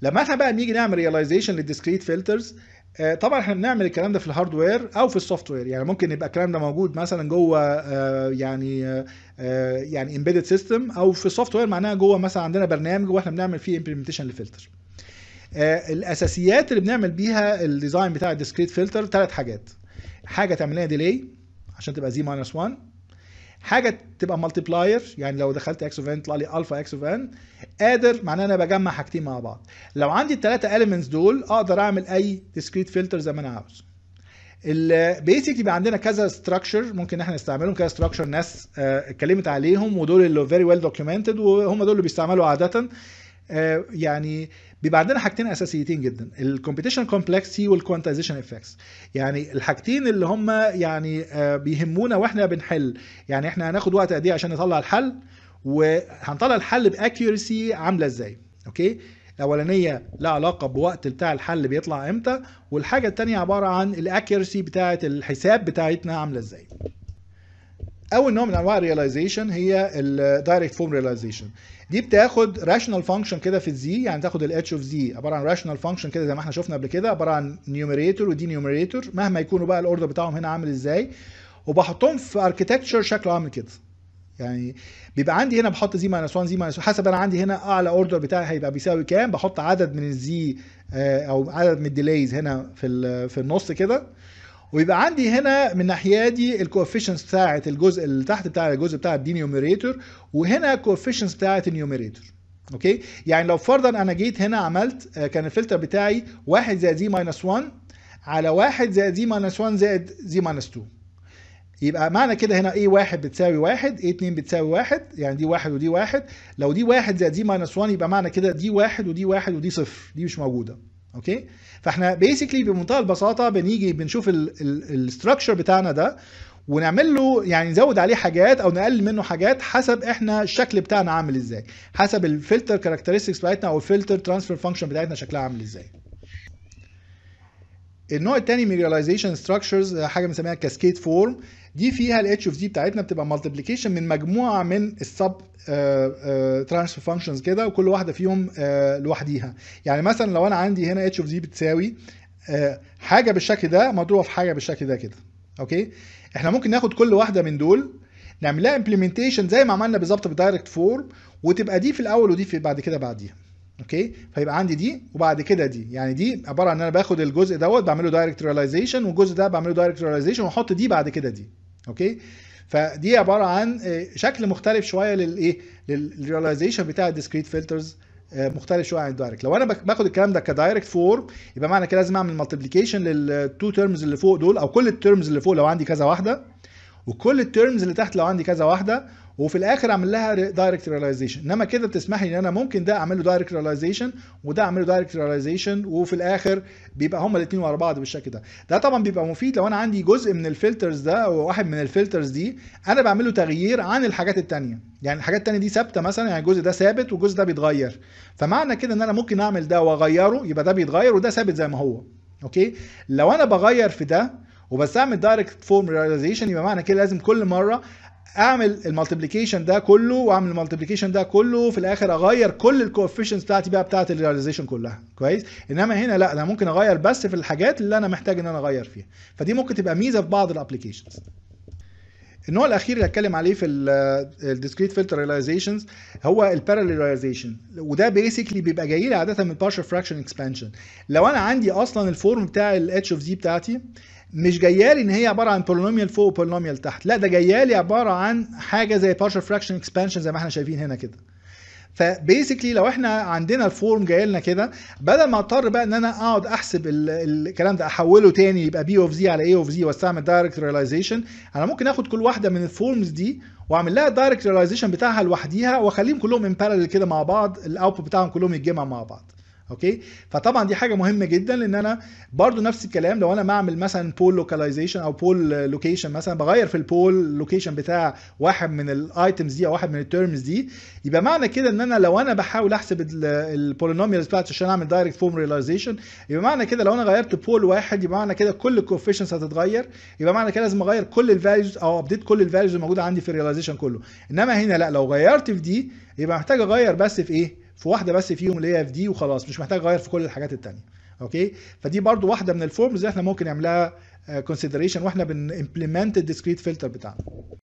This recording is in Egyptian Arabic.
لما احنا بقى نيجي نعمل ريلايزيشن للديسكريت فلترز طبعا احنا بنعمل الكلام ده في الهاردوير او في السوفت وير يعني ممكن يبقى الكلام ده موجود مثلا جوه آه، يعني آه، يعني امبيدد سيستم او في السوفت وير معناها جوه مثلا عندنا برنامج واحنا بنعمل فيه امبلمنتيشن لفلتر آه، الاساسيات اللي بنعمل بيها الديزاين بتاع الديسكريت فلتر ثلاث حاجات حاجه تعمل لها ديلي عشان تبقى زي ماينس 1 حاجه تبقى مالتيبلاير يعني لو دخلت اكس اوف ان يطلع لي الفا اكس اوف ان قادر معناه انا بجمع حاجتين مع بعض لو عندي الثلاثه اليمنتس دول اقدر اعمل اي ديسكريت فلتر زي ما انا عاوز البيسك يبقى عندنا كذا ستراكشر ممكن احنا نستعملهم كذا ستراكشر ناس آه، اتكلمت عليهم ودول اللي فيري ويل دوكيومنتد وهم دول اللي بيستعملوا عاده آه، يعني بيبقى عندنا حاجتين اساسيتين جدا الكومبيتيشن كومبلكسيتي والكوانتايزيشن افكتس يعني الحاجتين اللي هم يعني آه، بيهمونا واحنا بنحل يعني احنا هناخد وقت قد ايه عشان نطلع الحل وهنطلع الحل باكيورسي عامله ازاي اوكي الاولانيه لها علاقه بوقت بتاع الحل بيطلع امتى والحاجه الثانيه عباره عن الاكيورسي بتاعه الحساب بتاعتنا عامله ازاي اول نوع من انواع الريلايزيشن هي الدايركت فورم ريلايزيشن دي بتاخد راشونال فانكشن كده في الزي يعني تاخد الاتش اوف زي عباره عن راشونال فانكشن كده زي ما احنا شفنا قبل كده عباره عن نيوميريتور ودي نيوميريتور مهما يكونوا بقى الاوردر بتاعهم هنا عامل ازاي وبحطهم في اركيتكتشر شكله عامل كده يعني بيبقى عندي هنا بحط زي ماينس 1 زي ماينس حسب انا عندي هنا اعلى اوردر بتاعي هيبقى بيساوي كام بحط عدد من الزي او عدد من الديليز هنا في ال- في النص كده ويبقى عندي هنا من ناحيه دي الكوفيشنز بتاعه الجزء اللي تحت بتاع الجزء بتاع الدي نيوميريتور وهنا الكوفيشنز بتاعه النيوميريتور اوكي يعني لو فرضا انا جيت هنا عملت آه، كان الفلتر بتاعي 1 زائد زي ماينس 1 على 1 زائد زي ماينس 1 زائد زي ماينس 2 يبقى معنى كده هنا ايه واحد بتساوي واحد ايه اتنين بتساوي واحد يعني دي واحد ودي واحد لو دي واحد زائد دي ماينس 1 يبقى معنى كده دي واحد ودي واحد ودي صفر دي مش موجوده اوكي فاحنا بيسكلي بمنتهى البساطه بنيجي بنشوف الاستراكشر بتاعنا ده ونعمل له يعني نزود عليه حاجات او نقلل منه حاجات حسب احنا الشكل بتاعنا عامل ازاي حسب الفلتر كاركترستكس بتاعتنا او الفلتر ترانسفير فانكشن بتاعتنا شكلها عامل ازاي النوع الثاني من ريلايزيشن ستراكشرز حاجه بنسميها كاسكيد فورم دي فيها الاتش اوف دي بتاعتنا بتبقى مالتيبليكيشن من مجموعه من السب ترانسفير فانكشنز كده وكل واحده فيهم آه، لوحديها يعني مثلا لو انا عندي هنا اتش اوف دي بتساوي آه، حاجه بالشكل ده مضروبه في حاجه بالشكل ده كده اوكي احنا ممكن ناخد كل واحده من دول نعمل لها امبلمنتيشن زي ما عملنا بالظبط بالدايركت فورم وتبقى دي في الاول ودي في بعد كده بعديها اوكي فيبقى عندي دي وبعد كده دي يعني دي عباره عن ان انا باخد الجزء دوت بعمله دايركت ريلايزيشن والجزء ده بعمله دايركت ريلايزيشن واحط دي بعد كده دي اوكي فدي عباره عن آه، شكل مختلف شويه للايه للريلايزيشن بتاع الديسكريت فلترز مختلف شويه عن الدايركت لو انا بك- باخد الكلام ده كدايركت فورم يبقى معنى كده لازم اعمل مالتيبليكيشن للتو تيرمز اللي فوق دول او كل التيرمز اللي فوق لو عندي كذا واحده وكل التيرمز اللي تحت لو عندي كذا واحده وفي الاخر اعمل لها دايركت ريلايزيشن انما كده بتسمح لي ان انا ممكن ده اعمل له دايركت ريلايزيشن وده اعمل له دايركت ريلايزيشن وفي الاخر بيبقى هما الاثنين ورا بعض بالشكل ده ده طبعا بيبقى مفيد لو انا عندي جزء من الفلترز ده او واحد من الفلترز دي انا بعمل له تغيير عن الحاجات التانية يعني الحاجات التانية دي ثابته مثلا يعني الجزء ده ثابت والجزء ده بيتغير فمعنى كده ان انا ممكن اعمل ده واغيره يبقى ده بيتغير وده ثابت زي ما هو اوكي لو انا بغير في ده وبستعمل دايركت فورم ريلايزيشن يبقى معنى كده لازم كل مره اعمل المالتيبليكيشن ده كله واعمل المالتيبليكيشن ده كله في الاخر اغير كل الكوفيشنز بتاعتي بقى بتاعت الرياليزيشن كلها كويس انما هنا لا انا ممكن اغير بس في الحاجات اللي انا محتاج ان انا اغير فيها فدي ممكن تبقى ميزه في بعض الابلكيشنز النوع الاخير اللي هتكلم عليه في الديسكريت فلتر ريلايزيشنز هو البارallel ريلايزيشن وده بيسكلي بيبقى جاي لي عاده من partial fraction expansion لو انا عندي اصلا الفورم بتاع الاتش اوف زي بتاعتي مش جايالي ان هي عباره عن بولينوميال فوق وبولينوميال تحت لا ده جايالي عباره عن حاجه زي partial fraction expansion زي ما احنا شايفين هنا كده فبيسكلي لو احنا عندنا الفورم جاي لنا كده بدل ما اضطر بقى ان انا اقعد احسب ال- الكلام ده احوله تاني يبقى بي اوف زي على اي اوف زي واستعمل دايركت ريلايزيشن انا ممكن اخد كل واحده من الفورمز دي واعمل لها دايركت ريلايزيشن بتاعها لوحديها واخليهم كلهم ان بارallel كده مع بعض الاوتبوت بتاعهم كلهم يتجمع مع بعض اوكي فطبعا دي حاجه مهمه جدا لان انا برضو نفس الكلام لو انا بعمل مثلا بول لوكاليزيشن او بول لوكيشن مثلا بغير في البول لوكيشن بتاع واحد من الايتمز دي او واحد من التيرمز دي يبقى معنى كده ان انا لو انا بحاول احسب البولينوميالز بتاعتي عشان اعمل دايركت فورم ريلايزيشن يبقى معنى كده لو انا غيرت بول واحد يبقى معنى كده كل الكوفيشنز هتتغير يبقى معنى كده لازم اغير كل الفاليوز او ابديت كل الفاليوز الموجوده عندي في الريلايزيشن كله انما هنا لا لو غيرت في دي يبقى محتاج اغير بس في ايه في واحده بس فيهم اللي هي اف دي وخلاص مش محتاج اغير في كل الحاجات التانية اوكي فدي برضو واحده من الفورمز اللي احنا ممكن نعملها كونسيدريشن واحنا بن implement الديسكريت فلتر بتاعنا